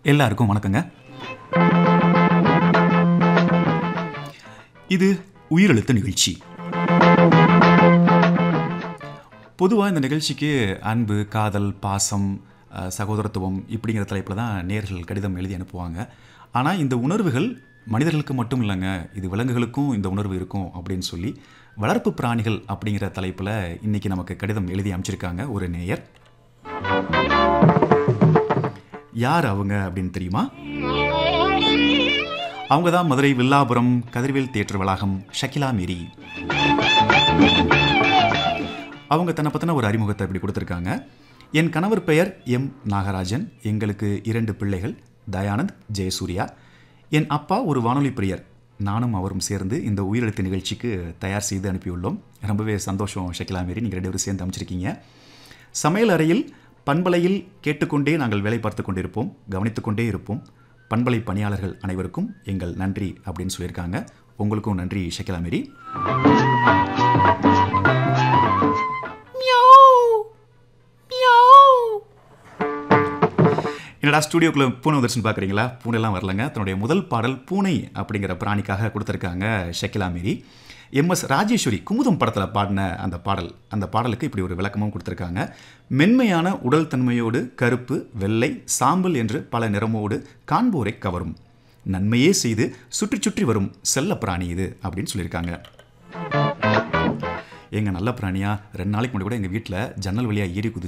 எல்லாருக்கும் வணக்கங்க இது உயிரெழுத்து நிகழ்ச்சி பொதுவாக இந்த நிகழ்ச்சிக்கு அன்பு காதல் பாசம் அஹ், சகோதரத்துவம் இப்படிங்கிற தலைப்பில் தான் நேர்கள் கடிதம் எழுதி அனுப்புவாங்க ஆனால் இந்த உணர்வுகள் மனிதர்களுக்கு மட்டும் இல்லைங்க இது விலங்குகளுக்கும் இந்த உணர்வு இருக்கும் அப்படின்னு சொல்லி வளர்ப்பு பிராணிகள் அப்படிங்கிற தலைப்பில் இன்னைக்கு நமக்கு கடிதம் எழுதி அமைச்சிருக்காங்க ஒரு நேயர் யார் அவங்க அப்படின்னு தெரியுமா அவங்க தான் மதுரை வில்லாபுரம் கதிர்வேல் தியேட்டர் வளாகம் ஷக்கிலா மேரி அவங்க தன்னை பற்றின ஒரு அறிமுகத்தை இப்படி கொடுத்துருக்காங்க என் கணவர் பெயர் எம் நாகராஜன் எங்களுக்கு இரண்டு பிள்ளைகள் தயானந்த் ஜெயசூர்யா என் அப்பா ஒரு வானொலி பிரியர் நானும் அவரும் சேர்ந்து இந்த உயிரெழுத்து நிகழ்ச்சிக்கு தயார் செய்து அனுப்பியுள்ளோம் ரொம்பவே சந்தோஷம் ஷக்கிலா மேரி நீங்கள் ரெண்டு பேரும் சேர்ந்து அமைச்சிருக்கீங்க சமையல் அறையில் பண்பலையில் கேட்டுக்கொண்டே நாங்கள் வேலை பார்த்து கொண்டிருப்போம் கவனித்துக் கொண்டே இருப்போம் பண்பலை பணியாளர்கள் அனைவருக்கும் எங்கள் நன்றி அப்படின்னு சொல்லியிருக்காங்க உங்களுக்கும் நன்றி ஷக்கிலா மேரி என்னடா ஸ்டூடியோக்குள்ள பூனை வந்துருச்சுன்னு பார்க்குறீங்களா பூனைலாம் வரலங்க தன்னுடைய முதல் பாடல் பூனை அப்படிங்கிற பிராணிக்காக கொடுத்துருக்காங்க ஷக்கிலா மேரி எம்எஸ் ராஜேஸ்வரி குமுதம் படத்தில் பாடின அந்த பாடல் அந்த பாடலுக்கு இப்படி ஒரு விளக்கமும் கொடுத்துருக்காங்க மென்மையான உடல் தன்மையோடு கருப்பு வெள்ளை சாம்பல் என்று பல நிறமோடு காண்போரை கவரும் நன்மையே செய்து சுற்றி சுற்றி வரும் செல்ல பிராணி இது அப்படின்னு சொல்லியிருக்காங்க எங்க நல்ல பிராணியா ரெண்டு நாளைக்கு முன்னாடி கூட எங்கள் வீட்டில் ஜன்னல் வழியாக ஏறி குதிச்சு